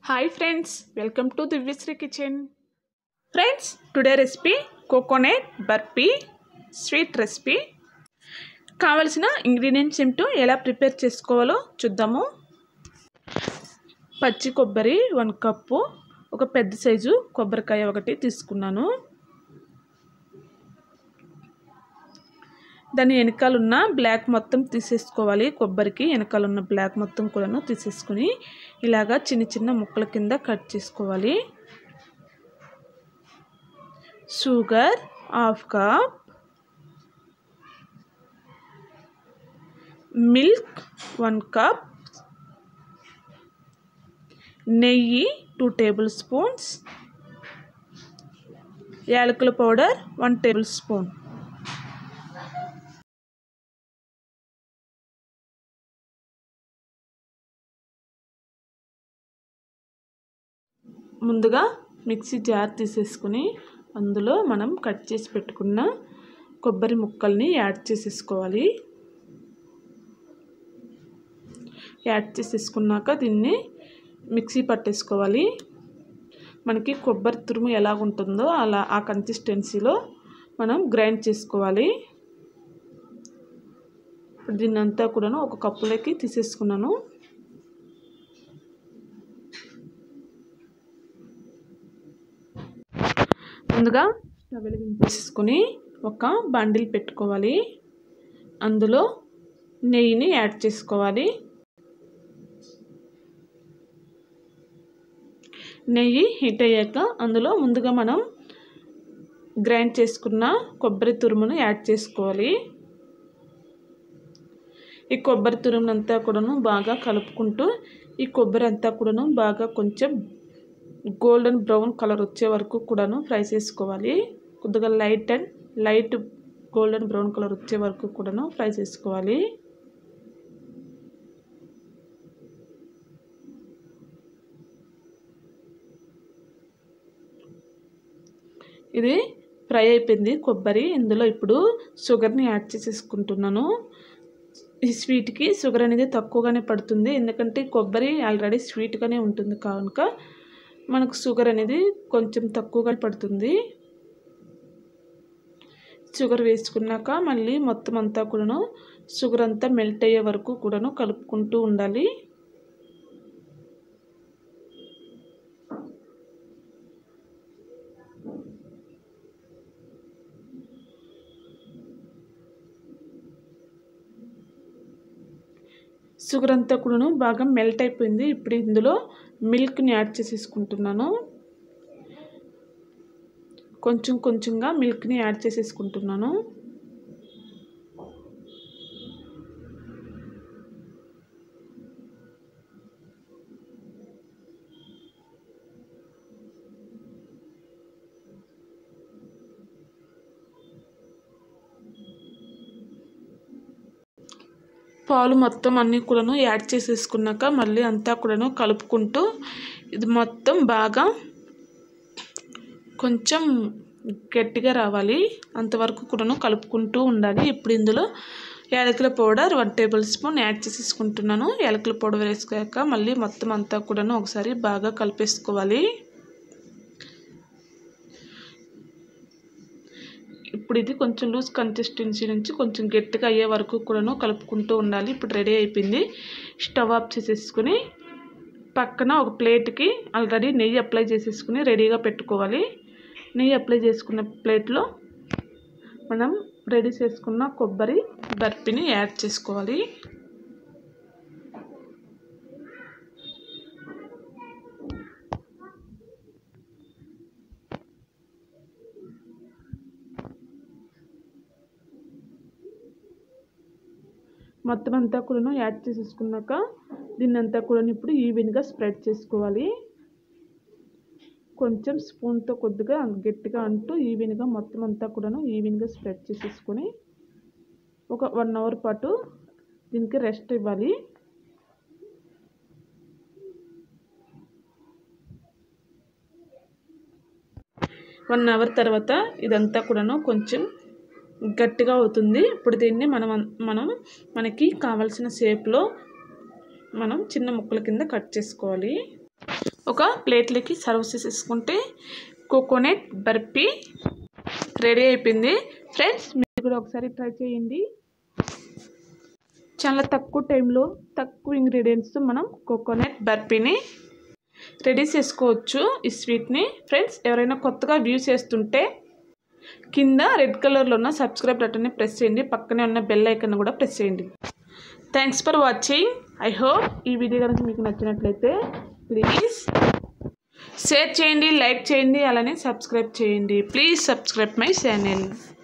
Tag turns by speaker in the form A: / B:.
A: hi friends welcome to Divyasri kitchen friends today recipe coconut barfi sweet recipe కావలసిన ingredients ఏమిటో ఎలా prepare చేసుకోవాలో చూద్దాము పచ్చి కొబ్బరి వన్ కప్పు ఒక పెద్ద సైజు కొబ్బరికాయ ఒకటి తీసుకున్నాను దాని వెనకాలన్న బ్లాక్ మొత్తం తీసేసుకోవాలి కొబ్బరికి వెనకాలన్న బ్లాక్ మొత్తం కూడాను తీసేసుకుని ఇలాగా చిన్న చిన్న ముక్కల కింద కట్ చేసుకోవాలి sugar half cup milk one cup నెయ్యి టూ టేబుల్ స్పూన్స్ యాలకుల పౌడర్ వన్ టేబుల్ స్పూన్ ముందుగా మిక్సీ జార్ తీసేసుకుని అందులో మనం కట్ చేసి పెట్టుకున్న కొబ్బరి ముక్కల్ని యాడ్ చేసేసుకోవాలి యాడ్ చేసేసుకున్నాక దీన్ని మిక్సీ పట్టేసుకోవాలి మనకి కొబ్బరి తురుము ఎలా ఉంటుందో అలా ఆ కన్సిస్టెన్సీలో మనం గ్రైండ్ చేసుకోవాలి దీన్ని అంతా కూడాను ఒక కప్పులోకి తీసేసుకున్నాను ముందుగా స్టవ్ వెలిగించేసుకొని ఒక బండిల్ పెట్టుకోవాలి అందులో నెయ్యిని యాడ్ చేసుకోవాలి నెయ్యి హీట్ అయ్యాక అందులో ముందుగా మనం గ్రైండ్ చేసుకున్న కొబ్బరి తురుమును యాడ్ చేసుకోవాలి ఈ కొబ్బరి తురుమునంతా కూడాను బాగా కలుపుకుంటూ ఈ కొబ్బరి అంతా కూడాను బాగా కొంచెం గోల్డెన్ బ్రౌన్ కలర్ వచ్చే వరకు కూడాను ఫ్రై చేసుకోవాలి కొద్దిగా light and light golden brown colour వచ్చే వరకు కూడాను ఫ్రై చేసుకోవాలి ఇది ఫ్రై అయిపోయింది కొబ్బరి ఇందులో ఇప్పుడు షుగర్ని యాడ్ చేసేసుకుంటున్నాను ఈ స్వీట్కి షుగర్ అనేది తక్కువగానే పడుతుంది ఎందుకంటే కొబ్బరి ఆల్రెడీ స్వీట్గానే ఉంటుంది కనుక మనకు షుగర్ అనేది కొంచెం తక్కువగా పడుతుంది షుగర్ వేసుకున్నాక మళ్ళీ మొత్తం అంతా కూడాను షుగర్ అంతా మెల్ట్ అయ్యే వరకు కూడాను కలుపుకుంటూ ఉండాలి షుగర్ అంతా కూడాను బాగా మెల్ట్ అయిపోయింది ఇప్పుడు ఇందులో మిల్క్ని యాడ్ చేసేసుకుంటున్నాను కొంచెం కొంచెంగా మిల్క్ని యాడ్ చేసేసుకుంటున్నాను పాలు మొత్తం అన్నీ కూడాను యాడ్ చేసేసుకున్నాక మళ్ళీ అంతా కూడాను కలుపుకుంటూ ఇది మొత్తం బాగా కొంచెం గట్టిగా రావాలి అంతవరకు కూడాను కలుపుకుంటూ ఉండాలి ఇప్పుడు ఇందులో యాలకుల powder one tablespoon add చేసేసుకుంటున్నాను యాలకుల పౌడర్ వేసుకాక మళ్ళీ మొత్తం అంతా కూడాను ఒకసారి బాగా కలిపేసుకోవాలి ఇప్పుడు ఇది కొంచెం లూజ్ కన్సిస్టెన్సీ నుంచి కొంచెం గట్టిగా అయ్యే వరకు కూడాను కలుపుకుంటూ ఉండాలి ఇప్పుడు రెడీ అయిపోయింది స్టవ్ ఆఫ్ చేసేసుకుని పక్కన ఒక ప్లేట్కి ఆల్రెడీ నెయ్యి అప్లై చేసేసుకుని రెడీగా పెట్టుకోవాలి నెయ్యి అప్లై చేసుకున్న ప్లేట్లో మనం రెడీ చేసుకున్న కొబ్బరి బర్ఫీని యాడ్ చేసుకోవాలి మొత్తం అంతా కూడాను యాడ్ చేసేసుకున్నాక దీన్ని అంతా కూడా ఇప్పుడు ఈవెన్గా స్ప్రెడ్ చేసుకోవాలి కొంచెం స్పూన్తో కొద్దిగా గట్టిగా అంటూ ఈవెన్గా మొత్తం అంతా కూడాను ఈవెన్గా స్ప్రెడ్ చేసేసుకొని ఒక వన్ అవర్ పాటు దీనికి రెస్ట్ ఇవ్వాలి వన్ అవర్ తర్వాత ఇదంతా కూడాను కొంచెం గట్టిగా అవుతుంది ఇప్పుడు దీన్ని మనం మనం మనకి కావాల్సిన షేప్లో మనం చిన్న ముక్కల కింద కట్ చేసుకోవాలి ఒక ప్లేట్లకి సర్వ్ చేసేసుకుంటే కోకోనట్ బర్ఫీ రెడీ అయిపోయింది ఫ్రెండ్స్ మీరు కూడా ఒకసారి ట్రై చేయండి చాలా తక్కువ టైంలో తక్కువ ఇంగ్రీడియంట్స్తో మనం కోకోనట్ బర్ఫీని రెడీ చేసుకోవచ్చు ఈ స్వీట్ని ఫ్రెండ్స్ ఎవరైనా కొత్తగా వ్యూ చేస్తుంటే కింద రెడ్ కలర్లో ఉన్న సబ్స్క్రైబ్ బటన్ని ప్రెస్ చేయండి పక్కనే ఉన్న బెల్ ఐకన్ కూడా ప్రెస్ చేయండి thanks for watching I hope ఈ వీడియో కనుక మీకు నచ్చినట్లయితే ప్లీజ్ షేర్ చేయండి లైక్ చేయండి అలానే సబ్స్క్రైబ్ చేయండి ప్లీజ్ సబ్స్క్రైబ్ మై ఛానల్